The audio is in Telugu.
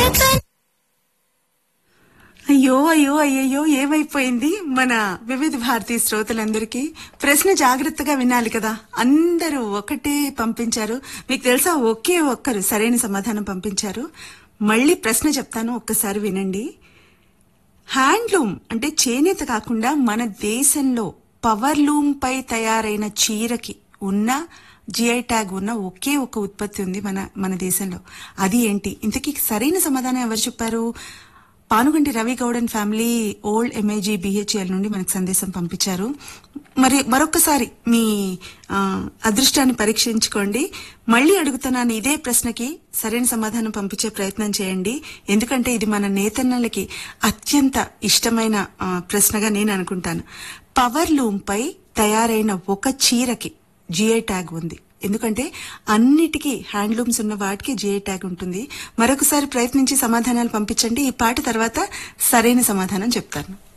అయ్యో అయ్యో అయ్యయ్యో ఏమైపోయింది మన వివిధ భారతి శ్రోతలందరికీ ప్రశ్న జాగ్రత్తగా వినాలి కదా అందరూ ఒకటే పంపించారు మీకు తెలుసా ఒకే ఒక్కరు సరైన సమాధానం పంపించారు మళ్ళీ ప్రశ్న చెప్తాను ఒక్కసారి వినండి హ్యాండ్లూమ్ అంటే చేనేత కాకుండా మన దేశంలో పవర్ లూమ్ పై తయారైన చీరకి ఉన్న జిఐ ట్యాగ్ ఉన్న ఒకే ఒక ఉత్పత్తి ఉంది మన మన దేశంలో అది ఏంటి ఇంతకీ సరైన సమాధానం ఎవరు చెప్పారు పానుగంటి రవి గౌడన్ ఫ్యామిలీ ఓల్డ్ ఎంఐజీ బిహెచ్ఎల్ నుండి మనకు సందేశం పంపించారు మరి మరొకసారి మీ ఆ, అదృష్టాన్ని పరీక్షించుకోండి మళ్ళీ అడుగుతున్నాను ఇదే ప్రశ్నకి సరైన సమాధానం పంపించే ప్రయత్నం చేయండి ఎందుకంటే ఇది మన నేతన్నలకి అత్యంత ఇష్టమైన ఆ, ప్రశ్నగా నేను అనుకుంటాను పవర్ లూమ్ పై తయారైన ఒక చీరకి జిఐ ట్యాగ్ ఉంది ఎందుకంటే అన్నిటికీ హ్యాండ్లూమ్స్ ఉన్న వాటికి జిఐ ట్యాగ్ ఉంటుంది మరొకసారి ప్రయత్నించి సమాధానాలు పంపించండి ఈ పాట తర్వాత సరైన సమాధానం చెప్తాను